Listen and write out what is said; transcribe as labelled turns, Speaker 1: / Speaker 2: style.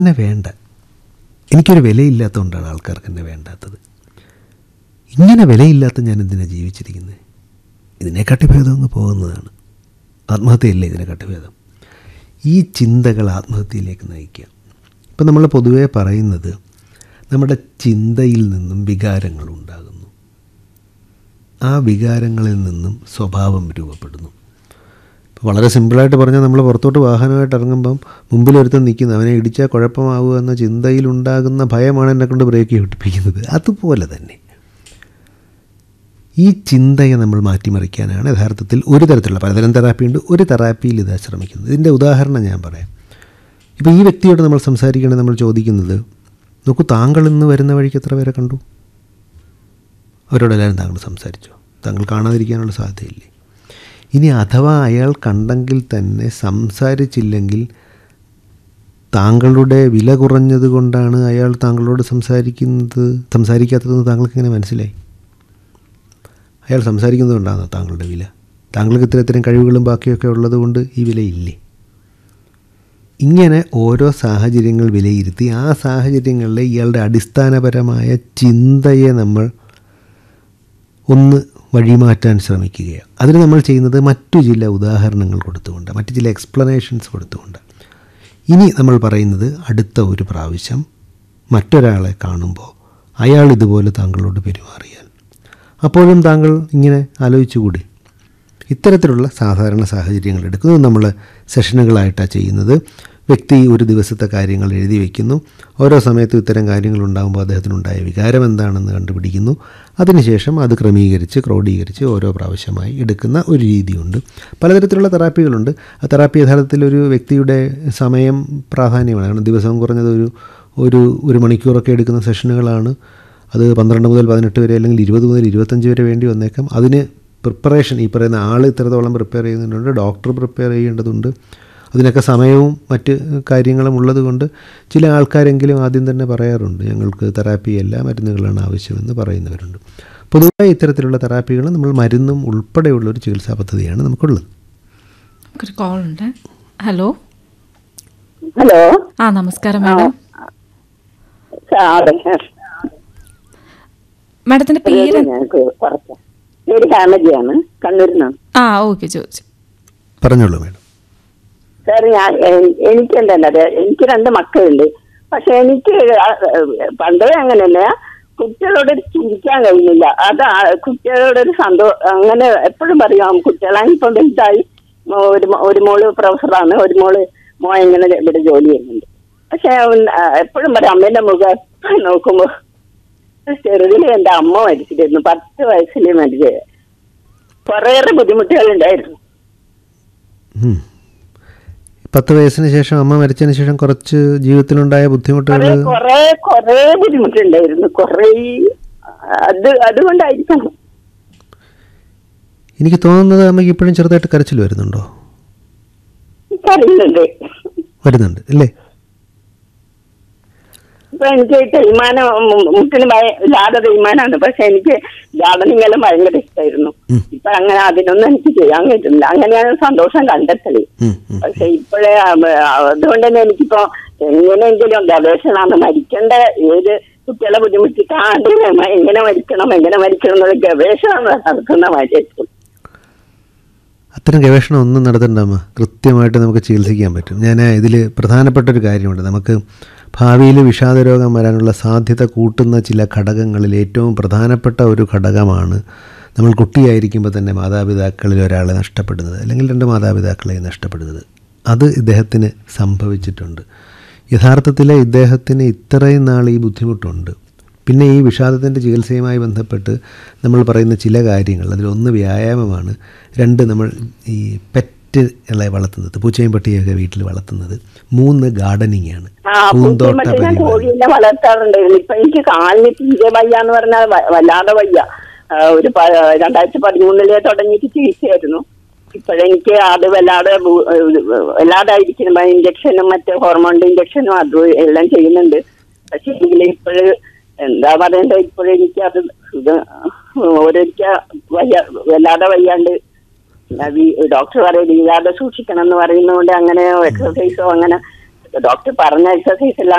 Speaker 1: എന്നെ വേണ്ട എനിക്കൊരു വിലയില്ലാത്തതുകൊണ്ടാണ് ആൾക്കാർക്ക് എന്നെ വേണ്ടാത്തത് ഇങ്ങനെ വിലയില്ലാത്ത ഞാൻ എന്തിനാണ് ജീവിച്ചിരിക്കുന്നത് ഇതിനെക്കാട്ടി ഭേദം അങ്ങ് പോകുന്നതാണ് ആത്മഹത്യയല്ലേ ഇതിനെക്കാട്ടി ഭേദം ഈ ചിന്തകൾ ആത്മഹത്യയിലേക്ക് നയിക്കുക ഇപ്പം നമ്മൾ പൊതുവേ പറയുന്നത് നമ്മുടെ ചിന്തയിൽ നിന്നും വികാരങ്ങൾ ഉണ്ടാകുന്നു ആ വികാരങ്ങളിൽ നിന്നും സ്വഭാവം രൂപപ്പെടുന്നു ഇപ്പോൾ വളരെ സിമ്പിളായിട്ട് പറഞ്ഞാൽ നമ്മൾ പുറത്തോട്ട് വാഹനമായിട്ട് ഇറങ്ങുമ്പം മുമ്പിലൊരുത്തൻ നിൽക്കുന്നു അവനെ ഇടിച്ചാൽ കുഴപ്പമാവുക എന്ന ചിന്തയിലുണ്ടാകുന്ന ഭയമാണ് എന്നെ കൊണ്ട് ബ്രേക്ക് ചവിട്ടിപ്പിക്കുന്നത് അതുപോലെ തന്നെ ഈ ചിന്തയെ നമ്മൾ മാറ്റിമറിക്കാനാണ് യഥാർത്ഥത്തിൽ ഒരു തരത്തിലുള്ള പലതരം തെറാപ്പി ഉണ്ട് ഒരു തെറാപ്പിയിൽ ഇത് ശ്രമിക്കുന്നത് ഇതിൻ്റെ ഉദാഹരണം ഞാൻ പറയാം ഇപ്പോൾ ഈ വ്യക്തിയോട് നമ്മൾ സംസാരിക്കുകയാണെങ്കിൽ നമ്മൾ ചോദിക്കുന്നത് നോക്കൂ താങ്കൾ ഇന്ന് വരുന്ന വഴിക്ക് എത്ര പേരെ കണ്ടു അവരോടെല്ലാവരും താങ്കൾ സംസാരിച്ചോ താങ്കൾ കാണാതിരിക്കാനുള്ള സാധ്യതയില്ലേ ഇനി അഥവാ അയാൾ കണ്ടെങ്കിൽ തന്നെ സംസാരിച്ചില്ലെങ്കിൽ താങ്കളുടെ വില കുറഞ്ഞത് കൊണ്ടാണ് അയാൾ താങ്കളോട് സംസാരിക്കുന്നത് സംസാരിക്കാത്തതെന്ന് താങ്കൾക്ക് എങ്ങനെ മനസ്സിലായി അയാൾ സംസാരിക്കുന്നത് കൊണ്ടാണോ താങ്കളുടെ വില താങ്കൾക്ക് ഇത്തരത്തിലും കഴിവുകളും ബാക്കിയൊക്കെ ഉള്ളത് കൊണ്ട് ഈ വിലയില്ലേ ഇങ്ങനെ ഓരോ സാഹചര്യങ്ങൾ വിലയിരുത്തി ആ സാഹചര്യങ്ങളിലെ ഇയാളുടെ അടിസ്ഥാനപരമായ ചിന്തയെ നമ്മൾ ഒന്ന് വഴിമാറ്റാൻ ശ്രമിക്കുകയാണ് അതിന് നമ്മൾ ചെയ്യുന്നത് മറ്റു ചില ഉദാഹരണങ്ങൾ കൊടുത്തുകൊണ്ട് മറ്റു ചില എക്സ്പ്ലനേഷൻസ് കൊടുത്തുകൊണ്ട് ഇനി നമ്മൾ പറയുന്നത് അടുത്ത ഒരു പ്രാവശ്യം മറ്റൊരാളെ കാണുമ്പോൾ അയാൾ ഇതുപോലെ താങ്കളോട് പെരുമാറിയാൽ അപ്പോഴും താങ്കൾ ഇങ്ങനെ ആലോചിച്ചുകൂടി ഇത്തരത്തിലുള്ള സാധാരണ സാഹചര്യങ്ങൾ എടുക്കുന്നത് നമ്മൾ സെഷനുകളായിട്ടാണ് ചെയ്യുന്നത് വ്യക്തി ഒരു ദിവസത്തെ കാര്യങ്ങൾ എഴുതി വയ്ക്കുന്നു ഓരോ സമയത്തും ഇത്തരം കാര്യങ്ങൾ ഉണ്ടാകുമ്പോൾ അദ്ദേഹത്തിനുണ്ടായ വികാരം എന്താണെന്ന് കണ്ടുപിടിക്കുന്നു അതിനുശേഷം അത് ക്രമീകരിച്ച് ക്രോഡീകരിച്ച് ഓരോ പ്രാവശ്യമായി എടുക്കുന്ന ഒരു രീതിയുണ്ട് പലതരത്തിലുള്ള തെറാപ്പികളുണ്ട് ആ തെറാപ്പി യഥാർത്ഥത്തിൽ ഒരു വ്യക്തിയുടെ സമയം പ്രാധാന്യമാണ് കാരണം ദിവസം കുറഞ്ഞത് ഒരു ഒരു ഒരു മണിക്കൂറൊക്കെ എടുക്കുന്ന സെഷനുകളാണ് അത് പന്ത്രണ്ട് മുതൽ പതിനെട്ട് വരെ അല്ലെങ്കിൽ ഇരുപത് മുതൽ ഇരുപത്തഞ്ച് വരെ വേണ്ടി വന്നേക്കാം അതിന് പ്രിപ്പറേഷൻ ഈ പറയുന്ന ആൾ ഇത്രത്തോളം പ്രിപ്പയർ ചെയ്യുന്നുണ്ട് ഡോക്ടർ പ്രിപ്പയർ ചെയ്യേണ്ടതുണ്ട് അതിനൊക്കെ സമയവും മറ്റ് കാര്യങ്ങളും ഉള്ളത് കൊണ്ട് ചില ആൾക്കാരെങ്കിലും ആദ്യം തന്നെ പറയാറുണ്ട് ഞങ്ങൾക്ക് തെറാപ്പിയല്ല മരുന്നുകളാണ് ആവശ്യമെന്ന് പറയുന്നവരുണ്ട് പൊതുവായി ഇത്തരത്തിലുള്ള തെറാപ്പികൾ നമ്മൾ മരുന്നും ഉൾപ്പെടെയുള്ള ഒരു ചികിത്സാ പദ്ധതിയാണ് നമുക്കുള്ളത്
Speaker 2: നമുക്കൊരു കോൾ ഉണ്ട് ഹലോ
Speaker 3: ഹലോ
Speaker 2: ആ നമസ്കാരം മാഡം
Speaker 3: അതെ
Speaker 2: മാഡത്തിന്റെ പേര്
Speaker 3: ഞങ്ങൾക്ക് കുറച്ച് പേര് ഹാമജിയാണ് കണ്ണൂരിൽ നിന്നാണ്
Speaker 2: ആ ഓക്കെ ചോദിച്ചു
Speaker 1: പറഞ്ഞോളൂ മേഡം
Speaker 3: സാർ ഞാൻ എ- എനിക്ക് എന്താ എനിക്ക് രണ്ട് മക്കളുണ്ട് പക്ഷെ എനിക്ക് ആ- പണ്ടേ അങ്ങനെയല്ല കുട്ടികളോട് ചിരിക്കാൻ കഴിയുന്നില്ല അത് ആ- കുട്ടികളോടൊരു സന്തോഷം അങ്ങനെ എപ്പോഴും പറയും കുട്ടികളാണ് ഇപ്പം വലുതായി മോ- ഒരു മോ- ഒരു മോള് പ്രൊഫസറാണ് ഒരു മോള് മോ ഇങ്ങനെ ഇവിടെ ജോലി ചെയ്യുന്നുണ്ട് പക്ഷെ എപ്പോഴും പറയും അമ്മേന്റെ മുഖം നോക്കുമ്പോ ചെറുതിൽ എന്റെ അമ്മ മരിച്ചിട്ടായിരുന്നു പത്ത് വയസ്സിൽ മരിച്ചത് കുറേയേറെ ബുദ്ധിമുട്ടുകളുണ്ടായിരുന്നു
Speaker 1: ഉം. പത്ത് വയസ്സിന് ശേഷം അമ്മ മരിച്ചതിന് ശേഷം കുറച്ച് ജീവിതത്തിലുണ്ടായ ബുദ്ധിമുട്ടുകൾ
Speaker 3: കൊറേ കൊറേ കൊറേ ബുദ്ധിമുട്ടുണ്ടായിരുന്നു കൊറേ അത് അതുകൊണ്ടായിരിക്കണം
Speaker 1: എനിക്ക് തോന്നുന്നത് അമ്മയ്ക്ക് ഇപ്പോഴും ചെറുതായിട്ട് കരച്ചിൽ വരുന്നുണ്ടോ
Speaker 3: എനിക്കറിയുന്നുണ്ട്
Speaker 1: വരുന്നുണ്ട് അല്ലേ
Speaker 3: ഇപ്പൊ എനിക്ക് തേയ്മാനം ഉം, മുട്ടിന് ഭയ- ലാത തേയ്മാനാണ് പക്ഷെ എനിക്ക് ഗാർഡനിങ് എല്ലാം ഭയങ്കര ഇഷ്ടമായിരുന്നു
Speaker 1: ഉം.
Speaker 3: ഇപ്പൊ അങ്ങനെ അതിനൊന്നും എനിക്ക് ചെയ്യാൻ പറ്റുന്നില്ല അങ്ങനെയാണ് സന്തോഷം കണ്ടെത്തല്
Speaker 1: ഉം, ഉം.
Speaker 3: പക്ഷെ ഇപ്പോഴേ അതുകൊണ്ട് തന്നെ എനിക്കിപ്പോ എങ്ങനെയെങ്കിലും ഗവേഷണമാണ് മരിക്കേണ്ട ഏത് കുട്ടികളെ ബുദ്ധിമുട്ടിക്കാണ്ട് എങ്ങനെ മരിക്കണം എങ്ങനെ മരിക്കണം എന്നുള്ള ഗവേഷണം നടത്തുന്ന മാറ്റിയായിരിക്കും
Speaker 1: അത്തരം ഗവേഷണം ഒന്നും നടത്തണ്ട അമ്മ കൃത്യമായിട്ട് നമുക്ക് ചികിത്സിക്കാൻ പറ്റും ഞാൻ ഇതിൽ പ്രധാനപ്പെട്ട ഒരു കാര്യമുണ്ട് നമുക്ക് ഭാവിയിൽ വിഷാദരോഗം വരാനുള്ള സാധ്യത കൂട്ടുന്ന ചില ഘടകങ്ങളിൽ ഏറ്റവും പ്രധാനപ്പെട്ട ഒരു ഘടകമാണ് നമ്മൾ കുട്ടിയായിരിക്കുമ്പോൾ തന്നെ മാതാപിതാക്കളിൽ ഒരാളെ നഷ്ടപ്പെടുന്നത് അല്ലെങ്കിൽ രണ്ട് മാതാപിതാക്കളെ നഷ്ടപ്പെടുന്നത് അത് ഇദ്ദേഹത്തിന് സംഭവിച്ചിട്ടുണ്ട് യഥാർത്ഥത്തിൽ ഇദ്ദേഹത്തിന് ഇത്രയും നാൾ ഈ ബുദ്ധിമുട്ടുണ്ട് പിന്നെ ഈ വിഷാദത്തിൻ്റെ ചികിത്സയുമായി ബന്ധപ്പെട്ട് നമ്മൾ പറയുന്ന ചില കാര്യങ്ങൾ അതിലൊന്ന് വ്യായാമമാണ് രണ്ട് നമ്മൾ ഈ പെറ്റ് ഇളെ വളർത്തുന്നത് പൂച്ചയും പട്ടിയൊക്കെ വീട്ടിൽ വളർത്തുന്നത് മൂന്ന് ഗാർഡനിങ് ആണ്
Speaker 3: ആ
Speaker 1: പൂന്തോട്ട
Speaker 3: പൂച്ചയും മറ്റും ഞാൻ
Speaker 1: പരിപാലനം
Speaker 3: കോഴീനെ വളർത്താറുണ്ടായിരുന്നു ഇപ്പൊ എനിക്ക് കാലിന് തീരെ വയ്യ എന്ന് പറഞ്ഞാൽ വ- വല്ലാതെ വയ്യ ആ, ഒരു പ- രണ്ടായിരത്തി പതിമൂന്നിലെ തുടങ്ങിയിട്ട് ചികിത്സയായിരുന്നു ഇപ്പോഴെനിക്ക് അത് വല്ലാതെ ബു- വല്ലാതെ ആയിരിക്കും ഇഞ്ചക്ഷനും മറ്റേ ഹോർമോണിന്റെ ഇഞ്ചക്ഷനും അതും എല്ലാം ചെയ്യുന്നുണ്ട് പക്ഷെ എങ്കിൽ ഇപ്പോഴ് എന്താ പറയണ്ടേ ഇപ്പോഴെനിക്ക് അത് ഇത് ഓരോരിക്ക വയ്യ വല്ലാതെ വയ്യാണ്ട് അത് ഈ ഡോക്ടർ പറയും വീഴാതെ സൂക്ഷിക്കണം എന്ന് പറയുന്നതുകൊണ്ട് അങ്ങനെ എക്സസൈസോ അങ്ങനെ ഡോക്ടർ പറഞ്ഞ എക്സസൈസ് എല്ലാം